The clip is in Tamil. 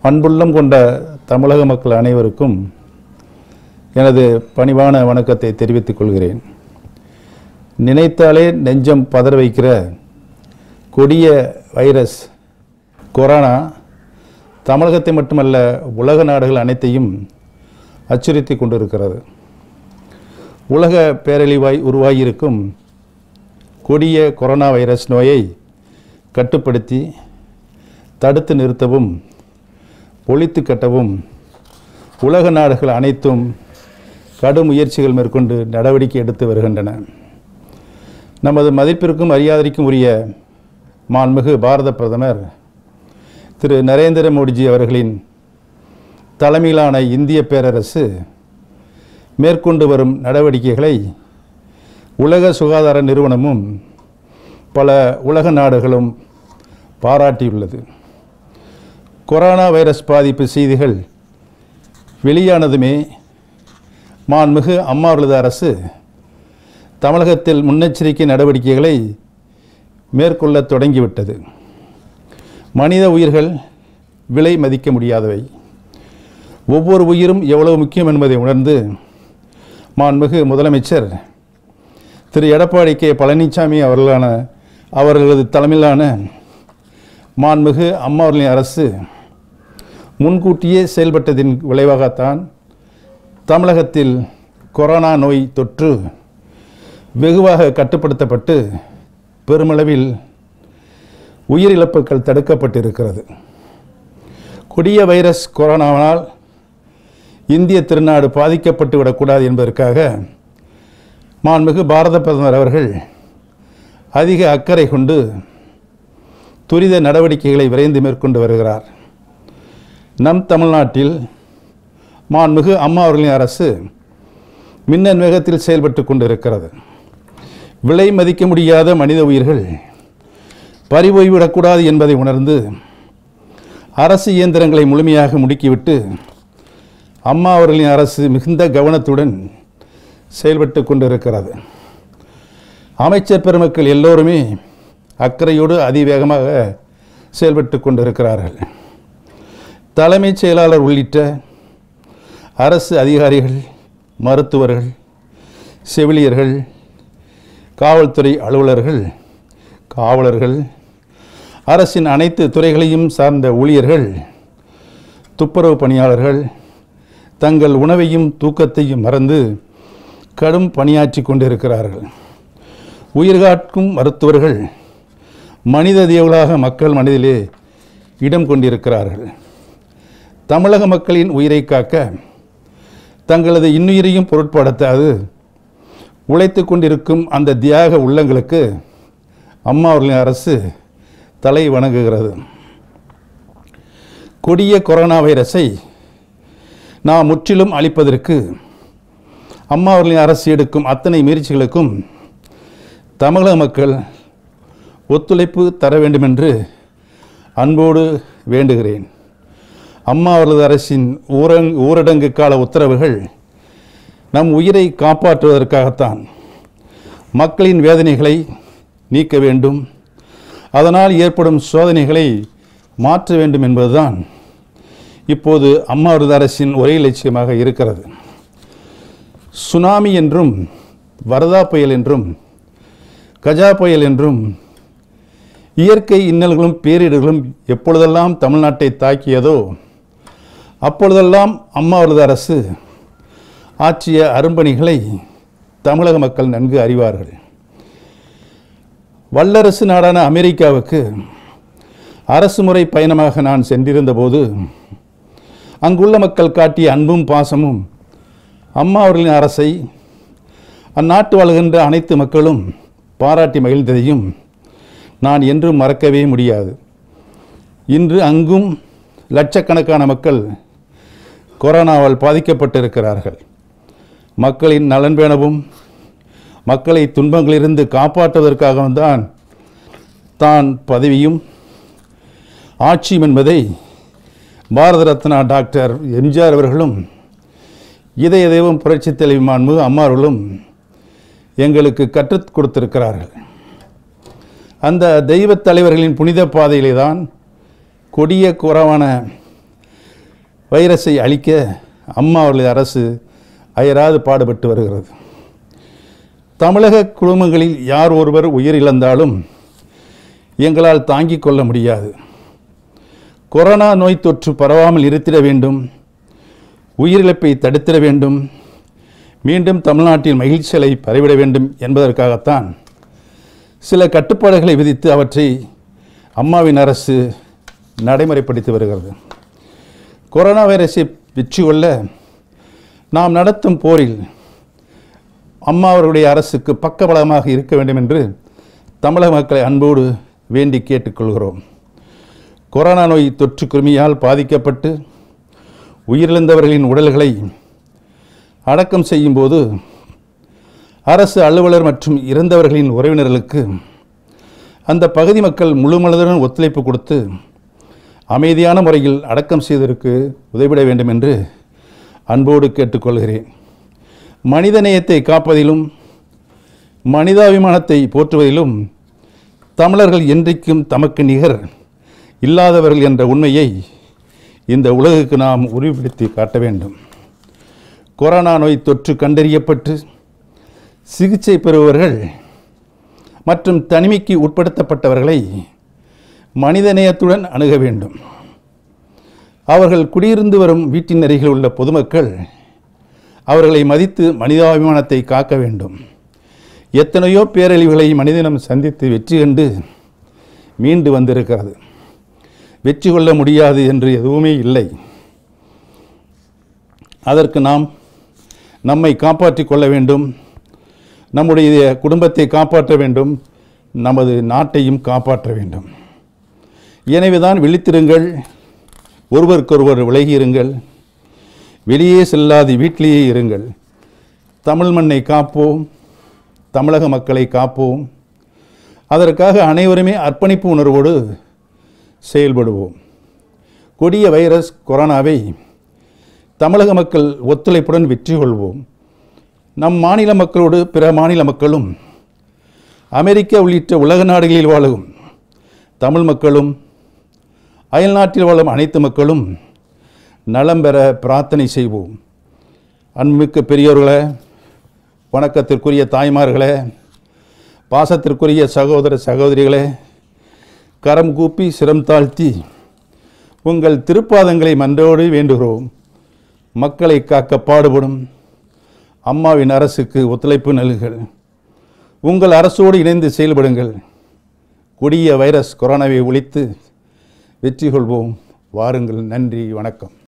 அன்புள்ளம் கொண்ட தமிழக மக்கள் அனைவருக்கும் எனது பணிவான வணக்கத்தை தெரிவித்துக் கொள்கிறேன் நினைத்தாலே நெஞ்சம் பதற வைக்கிற கொடிய வைரஸ் கொரோனா தமிழகத்தை மட்டுமல்ல உலக நாடுகள் அனைத்தையும் அச்சுறுத்தி கொண்டிருக்கிறது உலக பேரழிவாய் உருவாகியிருக்கும் கொடிய கொரோனா வைரஸ் நோயை கட்டுப்படுத்தி தடுத்து நிறுத்தவும் ஒழித்து கட்டவும் உலக நாடுகள் அனைத்தும் கடும் முயற்சிகள் மேற்கொண்டு நடவடிக்கை எடுத்து வருகின்றன நமது மதிப்பிற்கும் மரியாதைக்கும் உரிய மாண்புமிகு பாரத பிரதமர் திரு நரேந்திர மோடிஜி அவர்களின் தலைமையிலான இந்திய பேரரசு மேற்கொண்டு வரும் நடவடிக்கைகளை உலக சுகாதார நிறுவனமும் பல உலக நாடுகளும் பாராட்டியுள்ளது கொரோனா வைரஸ் பாதிப்பு செய்திகள் வெளியானதுமே மாண்புமிகு அம்மாவளது அரசு தமிழகத்தில் முன்னெச்சரிக்கை நடவடிக்கைகளை மேற்கொள்ள தொடங்கிவிட்டது மனித உயிர்கள் விலை மதிக்க முடியாதவை ஒவ்வொரு உயிரும் எவ்வளவு முக்கியம் என்பதை உணர்ந்து மாண்புமிகு முதலமைச்சர் திரு எடப்பாடி கே பழனிசாமி அவர்களான அவர்களது தலைமையிலான மாண்புமிகு அம்மா அவர்களின் அரசு முன்கூட்டியே செயல்பட்டதின் விளைவாகத்தான் தமிழகத்தில் கொரோனா நோய் தொற்று வெகுவாக கட்டுப்படுத்தப்பட்டு பெருமளவில் உயிரிழப்புகள் தடுக்கப்பட்டிருக்கிறது கொடிய வைரஸ் கொரோனாவால் இந்திய திருநாடு பாதிக்கப்பட்டு விடக்கூடாது என்பதற்காக மாண்புமிகு பாரத பிரதமர் அவர்கள் அதிக அக்கறை கொண்டு துரித நடவடிக்கைகளை விரைந்து மேற்கொண்டு வருகிறார் நம் தமிழ்நாட்டில் மாண்புமிகு அம்மா அவர்களின் அரசு மின்னன் வேகத்தில் செயல்பட்டு கொண்டிருக்கிறது விலை மதிக்க முடியாத மனித உயிர்கள் பறிபோய்விடக்கூடாது என்பதை உணர்ந்து அரசு இயந்திரங்களை முழுமையாக முடுக்கிவிட்டு அம்மா அவர்களின் அரசு மிகுந்த கவனத்துடன் செயல்பட்டு கொண்டிருக்கிறது அமைச்சர் பெருமக்கள் எல்லோருமே அக்கறையோடு அதிவேகமாக செயல்பட்டு கொண்டிருக்கிறார்கள் தலைமைச் செயலாளர் உள்ளிட்ட அரசு அதிகாரிகள் மருத்துவர்கள் செவிலியர்கள் காவல்துறை அலுவலர்கள் காவலர்கள் அரசின் அனைத்து துறைகளையும் சார்ந்த ஊழியர்கள் துப்புரவு பணியாளர்கள் தங்கள் உணவையும் தூக்கத்தையும் மறந்து கடும் பணியாற்றி கொண்டிருக்கிறார்கள் உயிர்காக்கும் மருத்துவர்கள் மனித தேவலாக மக்கள் மனதிலே இடம் கொண்டிருக்கிறார்கள் தமிழக மக்களின் உயிரை காக்க தங்களது இன்னுயிரையும் பொருட்படுத்தாது உழைத்து கொண்டிருக்கும் அந்த தியாக உள்ளங்களுக்கு அம்மா அவர்களின் அரசு தலை வணங்குகிறது கொடிய கொரோனா வைரஸை நாம் முற்றிலும் அழிப்பதற்கு அம்மா அவர்களின் அரசு எடுக்கும் அத்தனை முயற்சிகளுக்கும் தமிழக மக்கள் ஒத்துழைப்பு தர வேண்டுமென்று அன்போடு வேண்டுகிறேன் அம்மா அவர்களது அரசின் ஊரங் ஊரடங்கு கால உத்தரவுகள் நம் உயிரை காப்பாற்றுவதற்காகத்தான் மக்களின் வேதனைகளை நீக்க வேண்டும் அதனால் ஏற்படும் சோதனைகளை மாற்ற வேண்டும் என்பதுதான் இப்போது அம்மா அவரது அரசின் ஒரே லட்சியமாக இருக்கிறது சுனாமி என்றும் வரதா புயல் என்றும் கஜா புயல் என்றும் இயற்கை இன்னல்களும் பேரிடர்களும் எப்பொழுதெல்லாம் தமிழ்நாட்டை தாக்கியதோ அப்பொழுதெல்லாம் அம்மா அவரது அரசு ஆற்றிய அரும்பணிகளை தமிழக மக்கள் நன்கு அறிவார்கள் வல்லரசு நாடான அமெரிக்காவுக்கு அரசு முறை பயணமாக நான் சென்றிருந்தபோது அங்குள்ள மக்கள் காட்டிய அன்பும் பாசமும் அம்மா அவர்களின் அரசை அந்நாட்டு வாழ்கின்ற அனைத்து மக்களும் பாராட்டி மகிழ்ந்ததையும் நான் என்றும் மறக்கவே முடியாது இன்று அங்கும் லட்சக்கணக்கான மக்கள் கொரோனாவால் பாதிக்கப்பட்டிருக்கிறார்கள் மக்களின் நலன் பேணவும் மக்களை துன்பங்களிலிருந்து காப்பாற்றுவதற்காகவும் தான் தான் பதவியும் ஆட்சியும் என்பதை பாரத ரத்னா டாக்டர் எம்ஜிஆர் அவர்களும் இதய தெய்வம் புரட்சித் தலைவி மாண்பு அம்மார்களும் எங்களுக்கு கற்றுக் கொடுத்திருக்கிறார்கள் அந்த தெய்வத் தலைவர்களின் புனித பாதையிலே தான் கொடிய குறவான வைரஸை அழிக்க அம்மா அவர்களது அரசு அயராது பாடுபட்டு வருகிறது தமிழக குடும்பங்களில் யார் ஒருவர் உயிரிழந்தாலும் எங்களால் தாங்கிக் கொள்ள முடியாது கொரோனா நோய் தொற்று பரவாமல் இருத்திட வேண்டும் உயிரிழப்பை தடுத்திட வேண்டும் மீண்டும் தமிழ்நாட்டில் மகிழ்ச்சிகளை பரவிட வேண்டும் என்பதற்காகத்தான் சில கட்டுப்பாடுகளை விதித்து அவற்றை அம்மாவின் அரசு நடைமுறைப்படுத்தி வருகிறது கொரோனா வைரஸை வெற்றி கொள்ள நாம் நடத்தும் போரில் அம்மா அவர்களுடைய அரசுக்கு பக்கபலமாக இருக்க வேண்டும் என்று தமிழக மக்களை அன்போடு வேண்டி கேட்டுக்கொள்கிறோம் கொரோனா நோய் தொற்று கிருமியால் பாதிக்கப்பட்டு உயிரிழந்தவர்களின் உடல்களை அடக்கம் செய்யும்போது அரசு அலுவலர் மற்றும் இறந்தவர்களின் உறவினர்களுக்கு அந்த பகுதி மக்கள் முழு மனதுடன் ஒத்துழைப்பு கொடுத்து அமைதியான முறையில் அடக்கம் செய்வதற்கு உதவிட வேண்டும் என்று அன்போடு கேட்டுக்கொள்கிறேன் மனித நேயத்தை காப்பதிலும் மனிதாபிமானத்தை போற்றுவதிலும் தமிழர்கள் என்றைக்கும் தமக்கு நிகர் இல்லாதவர்கள் என்ற உண்மையை இந்த உலகுக்கு நாம் உறுதிப்படுத்தி காட்ட வேண்டும் கொரோனா நோய் தொற்று கண்டறியப்பட்டு சிகிச்சை பெறுபவர்கள் மற்றும் தனிமைக்கு உட்படுத்தப்பட்டவர்களை மனிதநேயத்துடன் அணுக வேண்டும் அவர்கள் குடியிருந்து வரும் வீட்டின் அருகில் உள்ள பொதுமக்கள் அவர்களை மதித்து மனிதாபிமானத்தை காக்க வேண்டும் எத்தனையோ பேரழிவுகளை மனிதனம் சந்தித்து வெற்றி கண்டு மீண்டு வந்திருக்கிறது வெற்றி கொள்ள முடியாது என்று எதுவுமே இல்லை அதற்கு நாம் நம்மை காப்பாற்றிக் கொள்ள வேண்டும் நம்முடைய குடும்பத்தை காப்பாற்ற வேண்டும் நமது நாட்டையும் காப்பாற்ற வேண்டும் எனவேதான் விழித்திருங்கள் ஒருவருக்கொருவர் விலகியிருங்கள் வெளியே செல்லாது வீட்டிலேயே இருங்கள் தமிழ் மண்ணை காப்போம் தமிழக மக்களை காப்போம் அதற்காக அனைவருமே அர்ப்பணிப்பு உணர்வோடு செயல்படுவோம் கொடிய வைரஸ் கொரோனாவை தமிழக மக்கள் ஒத்துழைப்புடன் வெற்றி கொள்வோம் நம் மாநில மக்களோடு பிற மாநில மக்களும் அமெரிக்கா உள்ளிட்ட உலக நாடுகளில் வாழும் தமிழ் மக்களும் அயல்நாட்டில் வாழும் அனைத்து மக்களும் நலம் பெற பிரார்த்தனை செய்வோம் அன்புமிக்க பெரியோர்களே வணக்கத்திற்குரிய தாய்மார்களே பாசத்திற்குரிய சகோதர சகோதரிகளே கரம் கூப்பி சிரம் தாழ்த்தி உங்கள் திருப்பாதங்களை மன்றோடு வேண்டுகிறோம் மக்களை காக்க பாடுபடும் அம்மாவின் அரசுக்கு ஒத்துழைப்பு நல்குங்கள் உங்கள் அரசோடு இணைந்து செயல்படுங்கள் கொடிய வைரஸ் கொரோனாவை ஒழித்து வெற்றி கொள்வோம் வாருங்கள் நன்றி வணக்கம்